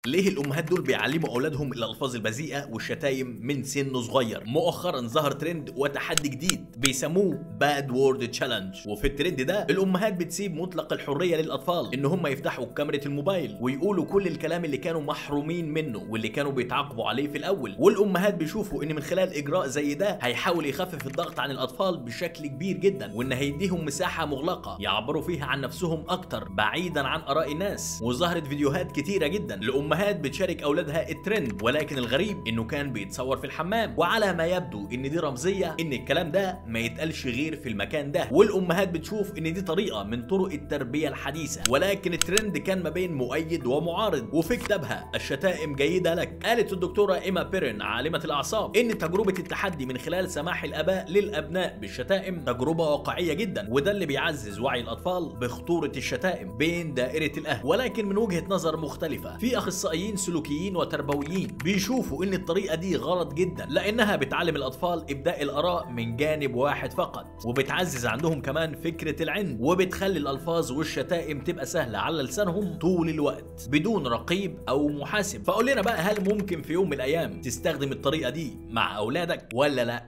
ليه الامهات دول بيعلموا اولادهم الالفاظ البذيئه والشتايم من سن صغير مؤخرا ظهر ترند وتحدي جديد بيسموه باد وورد تشالنج وفي الترند ده الامهات بتسيب مطلق الحريه للاطفال ان هم يفتحوا كاميرا الموبايل ويقولوا كل الكلام اللي كانوا محرومين منه واللي كانوا بيتعاقبوا عليه في الاول والامهات بيشوفوا ان من خلال اجراء زي ده هيحاول يخفف الضغط عن الاطفال بشكل كبير جدا وان هيديهم مساحه مغلقه يعبروا فيها عن نفسهم اكتر بعيدا عن اراء الناس وظهرت فيديوهات كتيره جدا لامهات بتشارك اولادها الترند ولكن الغريب انه كان بيتصور في الحمام وعلى ما يبدو ان دي رمزيه ان الكلام ده ما يتقالش غير في المكان ده والامهات بتشوف ان دي طريقه من طرق التربيه الحديثه ولكن الترند كان ما بين مؤيد ومعارض وفي كتابها الشتائم جيده لك قالت الدكتوره ايما بيرن عالمه الاعصاب ان تجربه التحدي من خلال سماح الاباء للابناء بالشتائم تجربه واقعيه جدا وده اللي بيعزز وعي الاطفال بخطوره الشتائم بين دائره الاهل ولكن من وجهه نظر مختلفه في اخصائيين سلوكيين وتربويين بيشوفوا ان الطريقه دي غلط جدا لانها بتعلم الاطفال ابداء الاراء من جانب واحد فقط وبتعزز عندهم كمان فكره العند وبتخلي الالفاظ والشتائم تبقى سهله على لسانهم طول الوقت بدون رقيب او محاسب فقول لنا بقى هل ممكن في يوم من الايام تستخدم الطريقه دي مع اولادك ولا لا